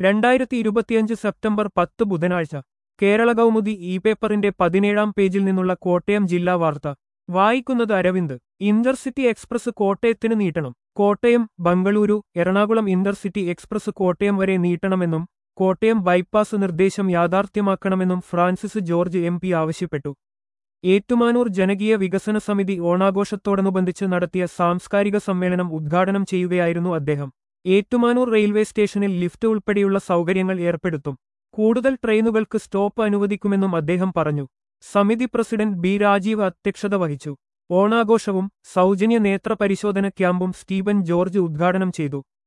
രണ്ടായിരത്തി ഇരുപത്തിയഞ്ച് സെപ്റ്റംബർ പത്ത് ബുധനാഴ്ച കേരള കൗമുദി ഇ പേപ്പറിന്റെ പതിനേഴാം പേജിൽ നിന്നുള്ള കോട്ടയം ജില്ലാ വാർത്ത വായിക്കുന്നത് അരവിന്ദ് ഇന്റർസിറ്റി എക്സ്പ്രസ് കോട്ടയത്തിന് നീട്ടണം കോട്ടയം ബംഗളൂരു എറണാകുളം ഇന്റർസിറ്റി എക്സ്പ്രസ് കോട്ടയം വരെ നീട്ടണമെന്നും കോട്ടയം ബൈപ്പാസ് നിർദ്ദേശം യാഥാർത്ഥ്യമാക്കണമെന്നും ഫ്രാൻസിസ് ജോർജ് എം പി ആവശ്യപ്പെട്ടു ഏറ്റുമാനൂർ ജനകീയ വികസന സമിതി ഓണാഘോഷത്തോടനുബന്ധിച്ച് നടത്തിയ സാംസ്കാരിക സമ്മേളനം ഉദ്ഘാടനം ചെയ്യുകയായിരുന്നു അദ്ദേഹം ഏറ്റുമാനൂർ റെയിൽവേ സ്റ്റേഷനിൽ ലിഫ്റ്റ് ഉൾപ്പെടെയുള്ള സൗകര്യങ്ങൾ ഏർപ്പെടുത്തും കൂടുതൽ ട്രെയിനുകൾക്ക് സ്റ്റോപ്പ് അനുവദിക്കുമെന്നും അദ്ദേഹം പറഞ്ഞു സമിതി പ്രസിഡന്റ് ബി രാജീവ് അധ്യക്ഷത വഹിച്ചു ഓണാഘോഷവും സൗജന്യ നേത്ര പരിശോധന ക്യാമ്പും സ്റ്റീവൻ ജോർജ് ഉദ്ഘാടനം ചെയ്തു